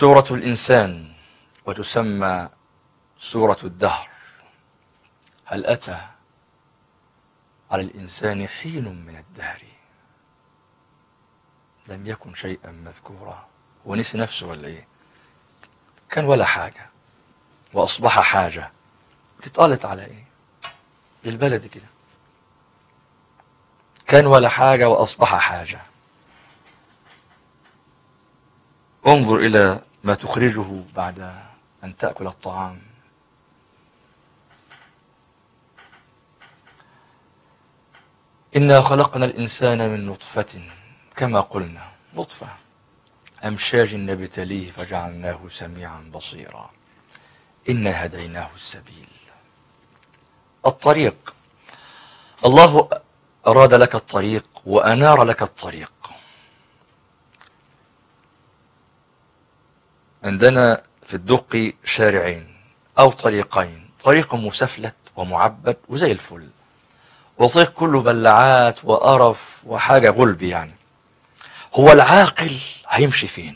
سورة الإنسان وتسمى سورة الدهر هل أتى على الإنسان حين من الدهر لم يكن شيئا مذكورا هو نسي نفسه ولا ايه كان ولا حاجة وأصبح حاجة تطالت على ايه بالبلد كده كان ولا حاجة وأصبح حاجة انظر إلى ما تخرجه بعد أن تأكل الطعام إنا خلقنا الإنسان من نطفة كما قلنا نطفة أمشاج نبتليه فجعلناه سميعا بصيرا إنا هديناه السبيل الطريق الله أراد لك الطريق وأنار لك الطريق عندنا في الدق شارعين أو طريقين طريق مسفلت ومعبد وزي الفل وطريق كله بلعات وقرف وحاجة غلب يعني هو العاقل هيمشي فين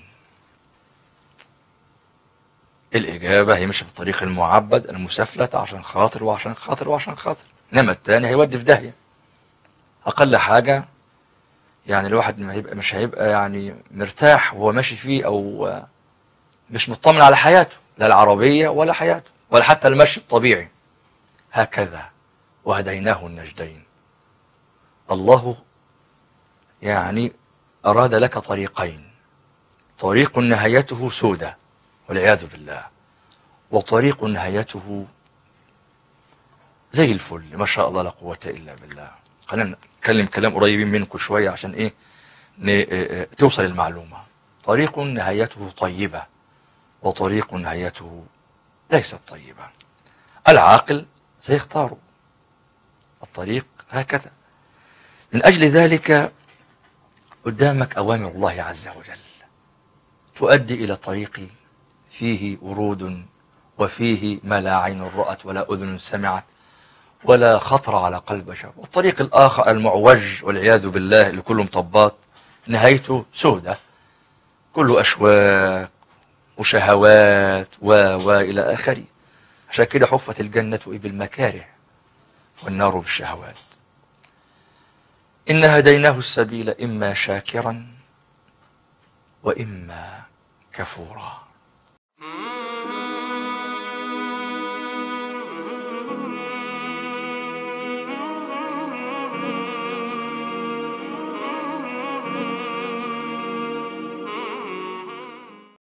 الإجابة هيمشي في الطريق المعبد المسفلت عشان خاطر وعشان خاطر وعشان خاطر إنما التاني هيودي في داهية أقل حاجة يعني الواحد ما هيبقى مش هيبقى يعني مرتاح وهو ماشي فيه أو مش مطمن على حياته لا العربية ولا حياته ولا حتى المشي الطبيعي هكذا وهديناه النجدين الله يعني أراد لك طريقين طريق نهايته سودة والعياذ بالله وطريق نهايته زي الفل ما شاء الله لا قوة إلا بالله خلينا نتكلم كلام قريبين منكم شوية عشان إيه ن- توصل المعلومة طريق نهايته طيبة وطريق نهايته ليست طيبة العاقل سيختار الطريق هكذا من أجل ذلك قدامك أوامر الله عز وجل تؤدي إلى طريق فيه ورود وفيه ما لا عين رأت ولا أذن سمعت ولا خطر على قلب بشر والطريق الآخر المعوج والعياذ بالله اللي كله مطبات نهايته سودة كله أشواك وشهوات و وإلى آخره عشان كده حفت الجنة بالمكاره والنار بالشهوات إن هديناه السبيل إما شاكرا وإما كفورا